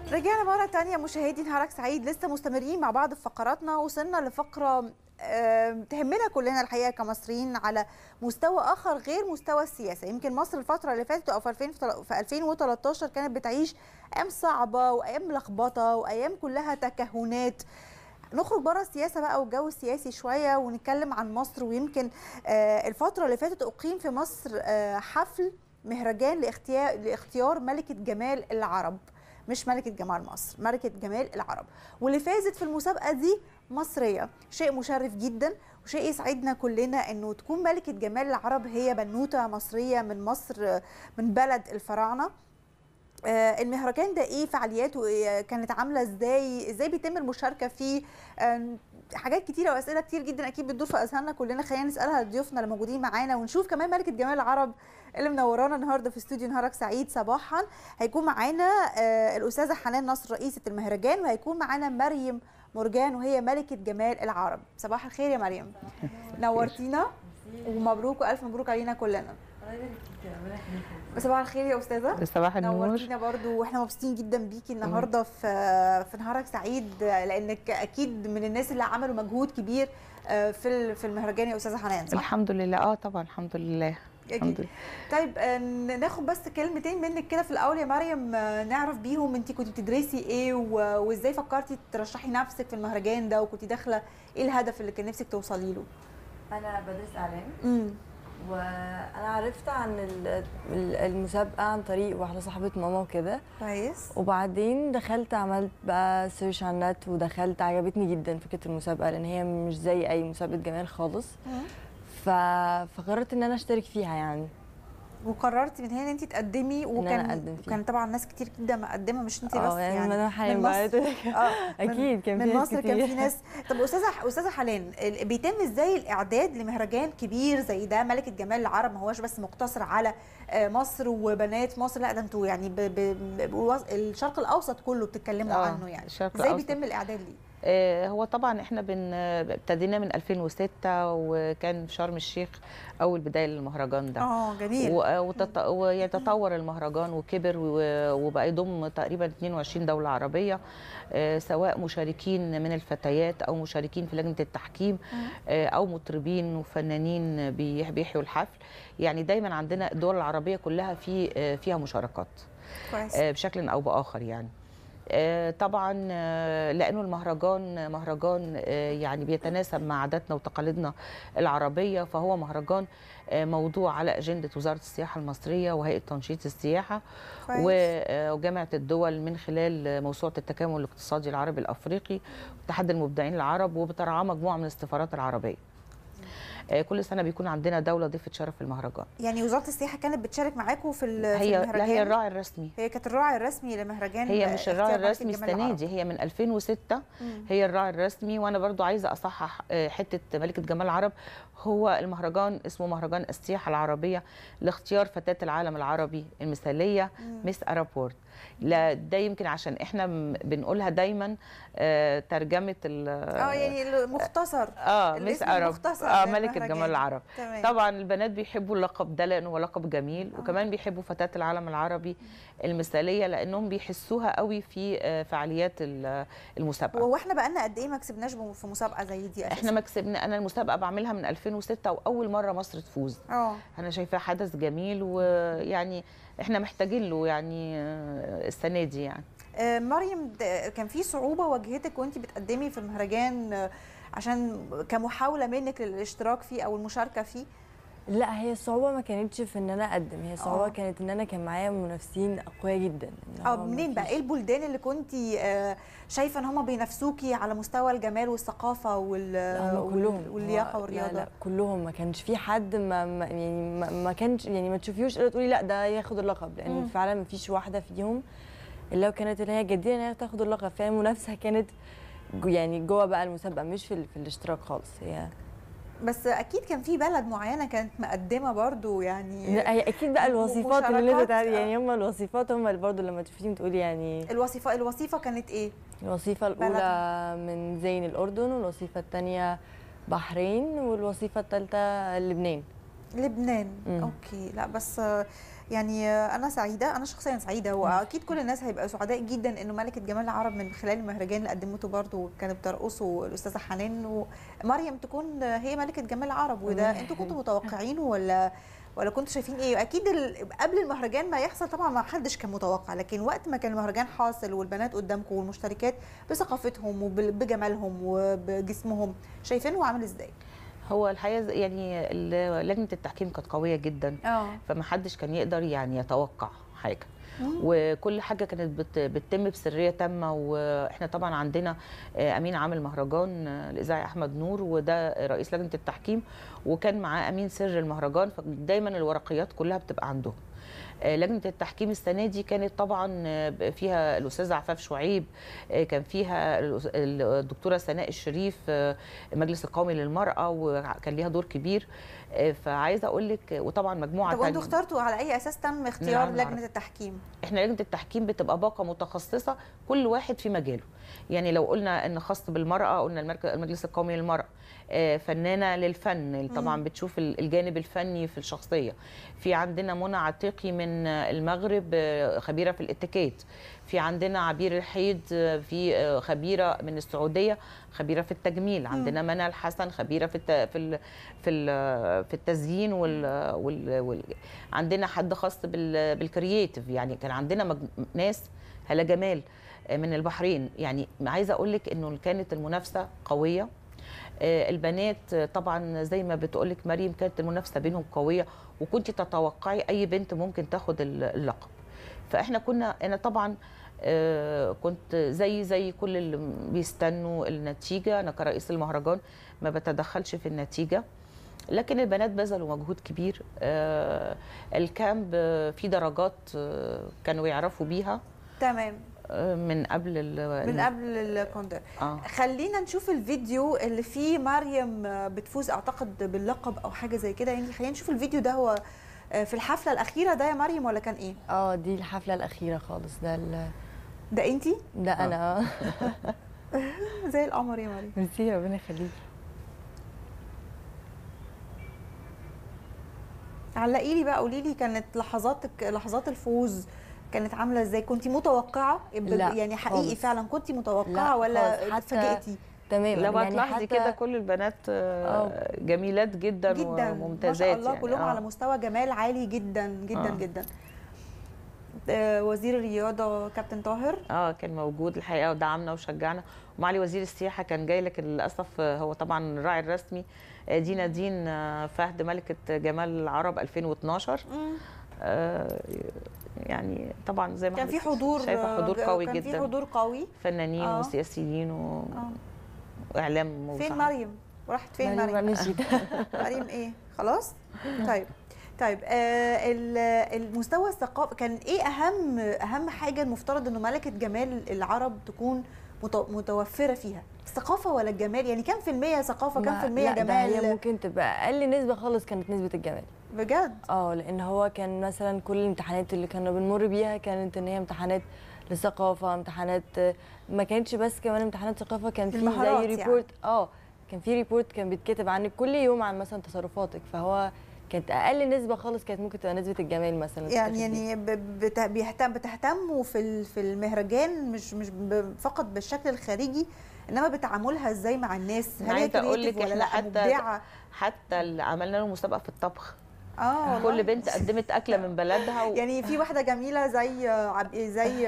رجعنا مرة تانية مشاهدي نهارك سعيد لسه مستمرين مع بعض في فقراتنا وصلنا لفقرة آه، تهمنا كلنا الحقيقة كمصريين على مستوى آخر غير مستوى السياسة يمكن مصر الفترة اللي فاتت أو في 2000 في 2013 كانت بتعيش أيام صعبة وأيام لخبطة وأيام كلها تكهنات نخرج بره السياسه بقى والجو السياسي شويه ونتكلم عن مصر ويمكن آه، الفتره اللي فاتت اقيم في مصر آه، حفل مهرجان لاختيار لاختيار ملكه جمال العرب مش ملكه جمال مصر ملكه جمال العرب واللي فازت في المسابقه دي مصريه شيء مشرف جدا وشيء يسعدنا كلنا انه تكون ملكه جمال العرب هي بنوته مصريه من مصر آه، من بلد الفراعنه آه، المهرجان ده ايه فعالياته إيه؟ كانت عامله ازاي ازاي بيتم المشاركه فيه آم، حاجات كتيره واسئله كتير جدا اكيد بتدور في اذهاننا كلنا خلينا نسالها لضيوفنا اللي موجودين معانا ونشوف كمان ملكه جمال العرب اللي منورانا النهارده في استوديو نهارك سعيد صباحا هيكون معانا آه، الاستاذه حنان نصر رئيسه المهرجان وهيكون معانا مريم مرجان وهي ملكه جمال العرب صباح الخير يا مريم نورتينا ومبروك والف مبروك علينا كلنا صباح الخير يا استاذه صباح النور نورتينا برضو واحنا مبسوطين جدا بيكي النهارده في في نهارك سعيد لانك اكيد من الناس اللي عملوا مجهود كبير آه، في ال- في المهرجان يا استاذه حنان صح؟ الحمد لله اه طبعا الحمد لله الحمد أكيد. لله طيب آه، ن- ناخد بس كلمتين منك كده في الاول يا مريم آه، نعرف بيهم انت كنت بتدرسي ايه و- وازاي فكرتي ترشحي نفسك في المهرجان ده وكنت داخله ايه الهدف اللي كان نفسك توصلي له؟ انا بدرس اعلام امم وانا عرفت عن ال- ال- المسابقه عن طريق واحده صاحبه ماما وكده كويس وبعدين دخلت عملت بقى سيرش على النت ودخلت عجبتني جدا فكره المسابقه لان هي مش زي اي مسابقه جمال خالص ف... فقررت ان انا اشترك فيها يعني وقررتي من هنا ان انت تقدمي أنا وكان أقدم فيها. وكان طبعا ناس كتير جدا مقدمه مش انت بس اه يعني, يعني انا من حاليا مصر. بقى اه اكيد كان في من ناس مصر كان كتير. في ناس طب استاذه استاذه حنان ال- بيتم ازاي الاعداد لمهرجان كبير زي ده ملكه جمال العرب ما هوش بس مقتصر على آه، مصر وبنات مصر لا ده انتوا يعني ب... ب... ب... الشرق الاوسط كله بتتكلموا آه، عنه يعني الشرق ازاي الأوسط. بيتم الاعداد ليه آه هو طبعا احنا بن ابتدينا من 2006 وكان في شرم الشيخ اول بدايه للمهرجان ده اه جميل و- وتط... ويتطور المهرجان وكبر و- وبقى يضم تقريبا 22 دولة عربية آه، سواء مشاركين من الفتيات أو مشاركين في لجنة التحكيم آه، أو مطربين وفنانين بي- بيحيوا الحفل يعني دايما عندنا الدول العربية كلها في آه، فيها مشاركات كويس آه، بشكل او باخر يعني آه، طبعا آه، لانه المهرجان مهرجان آه، يعني بيتناسب مع عاداتنا وتقاليدنا العربيه فهو مهرجان آه، موضوع على اجنده وزاره السياحه المصريه وهيئه تنشيط السياحه كويس و- آه، وجامعه الدول من خلال آه، موسوعه التكامل الاقتصادي العربي الافريقي واتحاد المبدعين العرب وبترعاه مجموعه من السفارات العربيه آه، كل سنه بيكون عندنا دوله ضيفه شرف في المهرجان يعني وزاره السياحه كانت بتشارك معاكم في ال- في هي المهرجان لا هي الراعي الرسمي هي كانت الراعي الرسمي لمهرجان هي مش الراعي اختيار ملكة الرسمي جمال السنه العرب. دي هي من 2006 مم. هي الراعي الرسمي وانا برضو عايزه اصحح آه، حته ملكه جمال العرب هو المهرجان اسمه مهرجان السياحه العربيه لاختيار فتاه العالم العربي المثاليه مم. ميس ارابورت لا ده يمكن عشان احنا م- بنقولها دايما آه، ترجمه ال اه يعني المختصر اه ميس الاسم ارب المختصر اه من ملكه المهرجان. جمال العرب تمام طبعا البنات بيحبوا اللقب ده لانه هو لقب جميل آه. وكمان بيحبوا فتاه العالم العربي المثاليه لانهم بيحسوها قوي في آه، فعاليات ال- المسابقه هو احنا بقالنا قد ايه ما كسبناش بم- في مسابقه زي دي أساساً؟ احنا ما كسبنا انا المسابقه بعملها من 2006 واول مره مصر تفوز اه انا شايفاه حدث جميل ويعني احنا محتاجين له يعني آه، السنه دي يعني آه، مريم د- كان في صعوبه واجهتك وانت بتقدمي في المهرجان آه، عشان كمحاوله منك للاشتراك فيه او المشاركه فيه لا هي الصعوبه ما كانتش في ان انا اقدم هي الصعوبه آه. كانت ان انا كان معايا منافسين اقوياء جدا إن اه هو منين بقى مفيش- ايه البلدان اللي كنت شايفه ان هم بينافسوكي على مستوى الجمال والثقافه وال لا، هم وال- كلهم واللياقه هو- والرياضه لا لا كلهم ما كانش في حد ما, ما يعني ما, ما كانش يعني ما تشوفيهوش الا تقولي لا ده ياخد اللقب لان مم. فعلا ما فيش واحده فيهم الا لو كانت اللي هي جديره ان هي تاخد اللقب فهي المنافسه كانت جو- يعني جوه بقى المسابقه مش في, ال- في الاشتراك خالص هي بس اكيد كان في بلد معينه كانت مقدمه برضو يعني هي اكيد بقى الوصفات اللي مشاركات، لازم تعرف- آه. يعني هم الوصفات هم اللي برضه لما تشوفيهم تقولي يعني الوظيفه الوظيفه كانت ايه الوظيفه الاولى من زين الاردن والوظيفه الثانيه بحرين والوظيفه الثالثه لبنان لبنان مم. اوكي لا بس آه، يعني آه، انا سعيده انا شخصيا سعيده واكيد كل الناس هيبقى سعداء جدا انه ملكه جمال العرب من خلال المهرجان اللي قدمته برضه كانت بترقصه الاستاذه حنان ومريم تكون هي ملكه جمال العرب وده مم. انتوا كنتوا متوقعينه ولا ولا كنتوا شايفين ايه اكيد ال- قبل المهرجان ما يحصل طبعا ما حدش كان متوقع لكن وقت ما كان المهرجان حاصل والبنات قدامكم والمشتركات بثقافتهم وبجمالهم وبجسمهم شايفينه عامل ازاي هو الحقيقه زي- يعني ال- لجنه التحكيم كانت قويه جدا اه فما حدش كان يقدر يعني يتوقع حاجه مم. وكل حاجه كانت بت بتتم بسريه تامه واحنا طبعا عندنا آه، امين عام المهرجان آه، الاذاعي احمد نور وده رئيس لجنه التحكيم وكان معاه امين سر المهرجان فدايما الورقيات كلها بتبقى عندهم آه، لجنه التحكيم السنه دي كانت طبعا آه، فيها الاستاذ عفاف شعيب آه، كان فيها الأس- الدكتوره سناء الشريف آه، المجلس القومي للمراه وكان ليها دور كبير آه، فعايزه اقول لك وطبعا مجموعه طب وانتوا تانية. اخترتوا على اي اساس تم اختيار العالم لجنه العربي. التحكيم احنا لجنه التحكيم بتبقى باقه متخصصه كل واحد في مجاله يعني لو قلنا ان خاص بالمراه قلنا المرك- المجلس القومي للمراه آه، فنانه للفن طبعا مم. بتشوف ال- الجانب الفني في الشخصيه في عندنا منى عتيقي من آه، المغرب آه، خبيره في الاتيكيت في عندنا عبير الحيد آه، في آه، خبيره من السعوديه خبيره في التجميل عندنا منى الحسن خبيره في الت... في ال... في ال... في التزيين وال... وال... وال... عندنا حد خاص بال... بالكرييتيف يعني كان عندنا مج... ناس هلا جمال آه، من البحرين يعني عايزه اقول لك انه كانت المنافسه قويه آه، البنات آه، طبعا زي ما بتقول لك مريم كانت المنافسه بينهم قويه وكنت تتوقعي اي بنت ممكن تاخد ال- اللقب فاحنا كنا انا طبعا آه، كنت زي زي كل اللي بيستنوا النتيجه انا كرئيس المهرجان ما بتدخلش في النتيجه لكن البنات بذلوا مجهود كبير آه، الكامب آه، في درجات آه، كانوا يعرفوا بيها تمام آه، من قبل ال- من قبل الكوندر اه خلينا نشوف الفيديو اللي فيه مريم بتفوز اعتقد باللقب او حاجه زي كده يعني خلينا نشوف الفيديو ده هو في الحفله الاخيره ده يا مريم ولا كان ايه اه دي الحفله الاخيره خالص ده ال- ده انتي ده انا زي القمر يا مريم ميرسي ربنا يخليكي علقي لي بقى قولي لي كانت لحظاتك لحظات الفوز كانت عامله ازاي كنت متوقعه ب- لا، يعني حقيقي خالص. فعلا كنت متوقعه لا، ولا خالص. حتى اتفاجئتي تمام لو يعني هتلاحظي حتى- كده كل البنات آه، جميلات جدا, جدا ما وممتازات شاء الله يعني كلهم آه. على مستوى جمال عالي جدا جدا آه. جدا آه، وزير الرياضه كابتن طاهر اه كان موجود الحقيقه ودعمنا وشجعنا ومعالي وزير السياحه كان جاي لكن للاسف آه، هو طبعا الراعي الرسمي آه، دينا دين آه، فهد ملكه جمال العرب 2012 آه، يعني طبعا زي ما كان في حضرتك حضور شايفه حضور آه، قوي كان في جدا حضور قوي فنانين آه. وسياسيين و... آه. واعلام فين وصحافة. مريم راحت فين مريم مريم مشيت مريم ايه خلاص طيب طيب آه ال- المستوى الثقافي كان ايه اهم اهم حاجه المفترض انه ملكه جمال العرب تكون مت- متوفره فيها الثقافه ولا الجمال يعني كم في المية ثقافه كم ما- في المية لا، ده هي جمال ممكن تبقى اقل نسبه خالص كانت نسبه الجمال بجد اه لان هو كان مثلا كل الامتحانات اللي كنا بنمر بيها كانت ان هي امتحانات للثقافه امتحانات ما كانتش بس كمان امتحانات ثقافه كان في المهارات زي يعني. ريبورت اه كان في ريبورت كان بيتكتب عنك كل يوم عن مثلا تصرفاتك فهو كانت اقل نسبه خالص كانت ممكن تبقى نسبه الجمال مثلا يعني تتاخد بيها. يعني ب- بت- بيهتم بتهتموا في ال- في المهرجان مش مش ب- فقط بالشكل الخارجي انما بتعاملها ازاي مع الناس هل هي عايزة أقول كريتيف لك ولا إحنا لا حتى- مبدعه حتى اللي عملنا له مسابقه في الطبخ اه كل والله. بنت قدمت اكله من بلدها و... يعني في واحده جميله زي عب... زي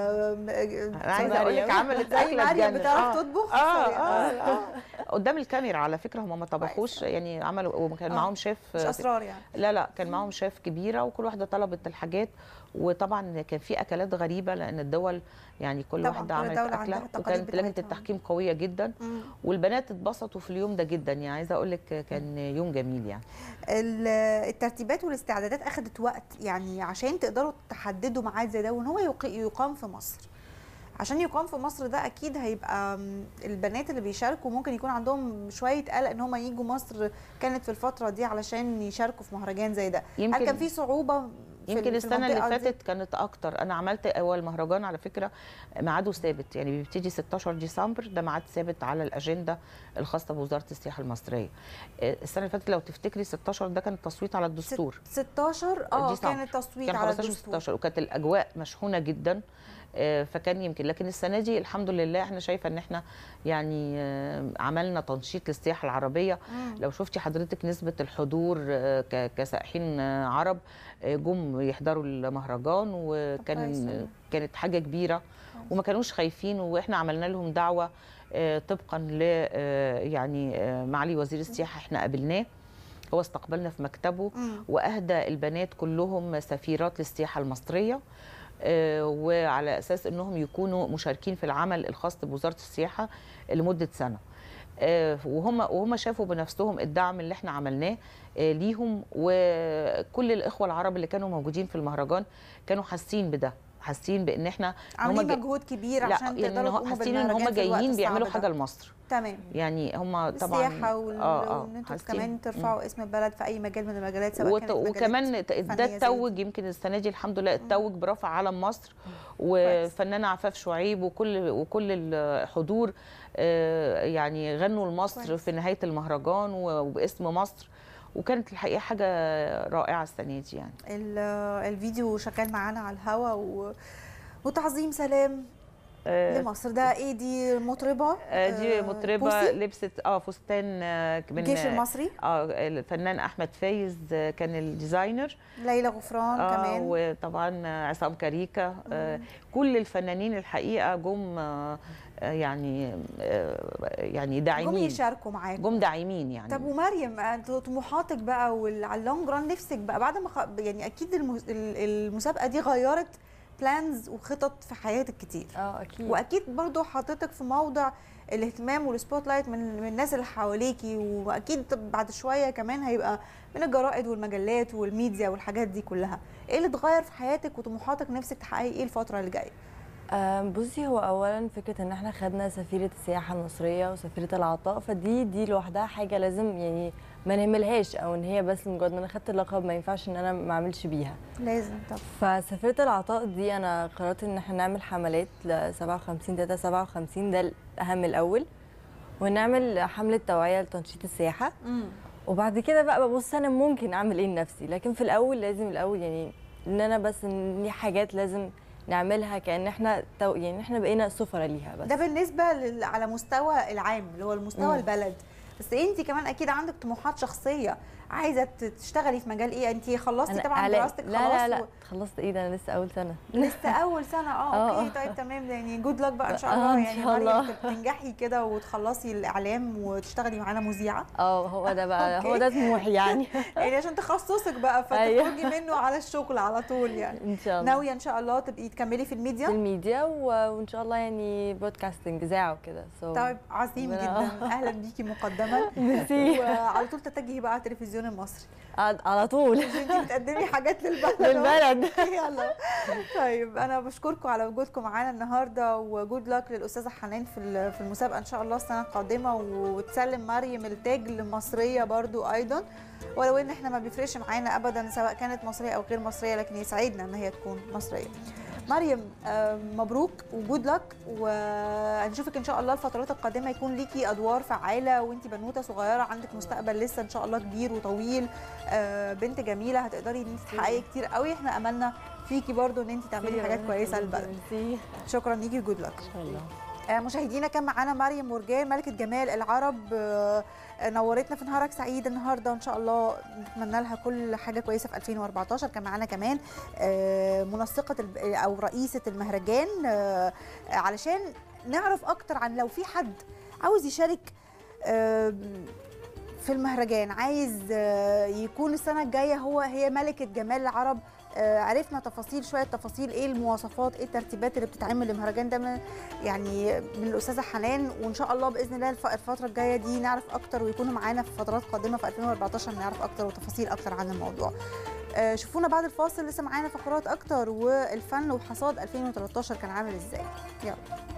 انا عايزه اقول لك مريم. عملت زي اكله مريم تجنن. بتعرف آه. تطبخ اه سوري. اه اه قدام الكاميرا على فكره هم ما طبخوش يعني عملوا وكان آه. معاهم شيف مش اسرار يعني لا لا كان معاهم شيف كبيره وكل واحده طلبت الحاجات وطبعا كان في اكلات غريبه لان الدول يعني كل طبعاً، واحده كل عملت دولة عندها اكله التقاليد وكانت لجنه بتاعتها. التحكيم قويه جدا مم. والبنات اتبسطوا في اليوم ده جدا يعني عايزه اقول لك كان يوم جميل يعني ال- الترتيبات والاستعدادات اخذت وقت يعني عشان تقدروا تحددوا ميعاد زي ده وان هو يق- يقام في مصر عشان يقام في مصر ده اكيد هيبقى م، البنات اللي بيشاركوا ممكن يكون عندهم شويه قلق ان هم يجوا مصر كانت في الفتره دي علشان يشاركوا في مهرجان زي ده هل يمكن كان في صعوبه في يمكن ال- في السنه اللي المنطقة دي؟ فاتت كانت اكتر انا عملت اول مهرجان على فكره ميعاده ثابت يعني بيبتدي 16 ديسمبر ده ميعاد ثابت على الاجنده الخاصه بوزاره السياحه المصريه آه، السنه اللي فاتت لو تفتكري 16 ده كان تصويت على الدستور 16 اه ديسمبر. كان التصويت كان على 15 الدستور و16 وكانت الاجواء مشحونه جدا آه، فكان يمكن لكن السنه دي الحمد لله احنا شايفه ان احنا يعني آه، عملنا تنشيط للسياحه العربيه مم. لو شفتي حضرتك نسبة الحضور آه، ك- كسائحين آه، عرب آه، جم يحضروا المهرجان كويس وكان والله. كانت حاجة كبيرة وما كانوش خايفين واحنا عملنا لهم دعوة آه، طبقا ل آه، يعني آه، معالي وزير السياحة احنا قابلناه هو استقبلنا في مكتبه مم. واهدى البنات كلهم سفيرات للسياحه المصريه آه، وعلى اساس انهم يكونوا مشاركين في العمل الخاص بوزاره السياحه لمده سنه آه، وهم وهم شافوا بنفسهم الدعم اللي احنا عملناه آه، ليهم وكل الاخوه العرب اللي كانوا موجودين في المهرجان كانوا حاسين بده حاسين بان احنا هم عاملين جا- مجهود كبير لا عشان يعني تقدروا هو- تقوموا حاسين ان هم بالمهرجان في الوقت جايين بيعملوا الصعب حاجه ده. لمصر تمام يعني هم طبعا السياحه وال... آه، آه، وان انتوا حاسين. كمان ترفعوا اسم البلد في اي مجال من المجالات سواء وت- كانت مجالات وكمان ت- فنية ده زي اتوج يمكن السنه دي الحمد لله اتوج برفع علم مصر وفنانه عفاف شعيب وكل وكل الحضور آه، يعني غنوا لمصر كويس. في نهايه المهرجان و- وباسم مصر وكانت الحقيقه حاجه رائعه السنه دي يعني ال- الفيديو شغال معانا على الهوا و... وتعظيم سلام آه، لمصر ده ايه دي مطربه آه، دي آه، مطربه بوسي؟ لبست اه فستان آه، من الجيش المصري اه الفنان احمد فايز آه، كان الديزاينر ليلى غفران آه كمان وطبعا عصام كاريكا آه كل الفنانين الحقيقه جم آه آه، يعني آه يعني جم داعمين يشاركوا معاكم جم داعمين يعني طب ومريم انتوا طموحاتك بقى وعلى اللونج ران نفسك بقى بعد ما خ... يعني اكيد المس... ال- المسابقه دي غيرت بلانز وخطط في حياتك كتير اه اكيد واكيد برضو حطيتك في موضع الاهتمام والسبوت لايت من من الناس اللي حواليكي واكيد طب بعد شويه كمان هيبقى من الجرائد والمجلات والميديا والحاجات دي كلها ايه اللي اتغير في حياتك وطموحاتك نفسك تحققي ايه الفتره اللي جايه آم، بصي هو اولا فكره ان احنا خدنا سفيره السياحه المصريه وسفيره العطاء فدي دي لوحدها حاجه لازم يعني ما نهملهاش او ان هي بس مجرد ان انا خدت اللقب ما ينفعش ان انا ما اعملش بيها لازم طب فسفيره العطاء دي انا قررت ان احنا نعمل حملات ل 57 3 57 ده الاهم الاول ونعمل حمله توعيه لتنشيط السياحه وبعد كده بقى ببص انا ممكن اعمل ايه لنفسي لكن في الاول لازم الاول يعني ان انا بس ان دي حاجات لازم نعملها كان احنا تو يعني احنا بقينا سفرة ليها بس ده بالنسبه لل... على مستوى العام اللي هو المستوى مم. البلد بس انت كمان اكيد عندك طموحات شخصيه عايزه ت- تشتغلي في مجال ايه انت خلصتي أنا طبعا علاء- دراستك لا خلاص لا لا و... خلصت ايه ده انا لسه اول سنه لسه اول سنه اه آه. اوكي طيب تمام يعني جود لك بقى ان شاء آه، الله إن يعني شاء الله. مريم تنجحي كده وتخلصي الاعلام وتشتغلي معانا مذيعه اه هو ده بقى أوكي. هو ده طموحي يعني يعني عشان تخصصك بقى أيوه. فتخرجي منه على الشغل على طول يعني ان شاء الله ناويه ان شاء الله تبقي تكملي في في الميديا الميديا و- وان شاء الله يعني بودكاستنج اذاعه وكده so طيب عظيم ربنا- جدا اهلا بيكي مقدما ميرسي وعلى طول تتجهي بقى على التلفزيون المصري على على طول انت بتقدمي حاجات للبلد للبلد يلا طيب انا بشكركم على وجودكم معانا النهارده وجود لك للاستاذه حنان في ال- في المسابقه ان شاء الله السنه القادمه وتسلم مريم التاج لمصريه برضو ايضا ولو ان احنا ما بيفرقش معانا ابدا سواء كانت مصريه او غير مصريه لكن يسعدنا ان هي تكون مصريه مريم آه، مبروك وجود لك وهنشوفك ان شاء الله الفترات القادمه يكون ليكي ادوار فعاله وانت بنوته صغيره عندك مستقبل لسه ان شاء الله كبير وطويل آه، بنت جميله هتقدري ان انت تحققي كتير قوي احنا املنا فيكي برضو ان انت تعملي حاجات كويسه للبلد ميرسي شكرا ليكي وجود لك ان شاء الله آه، مشاهدينا كان معانا مريم مرجان ملكة جمال العرب آه، آه، نورتنا في نهارك سعيد النهارده وان شاء الله نتمنى لها كل حاجه كويسه في 2014 كان معانا كمان آه، منسقه الب- او رئيسه المهرجان آه، علشان نعرف اكتر عن لو في حد عاوز يشارك آه، في المهرجان عايز آه، يكون السنه الجايه هو هي ملكه جمال العرب آه، عرفنا تفاصيل شويه تفاصيل ايه المواصفات ايه الترتيبات اللي بتتعمل للمهرجان ده من يعني من الاستاذه حنان وان شاء الله باذن الله الف- الفتره الجايه دي نعرف اكتر ويكونوا معانا في فترات قادمه في 2014 نعرف اكتر وتفاصيل اكتر عن الموضوع آه، شوفونا بعد الفاصل لسه معانا فقرات اكتر والفن وحصاد 2013 كان عامل ازاي يلا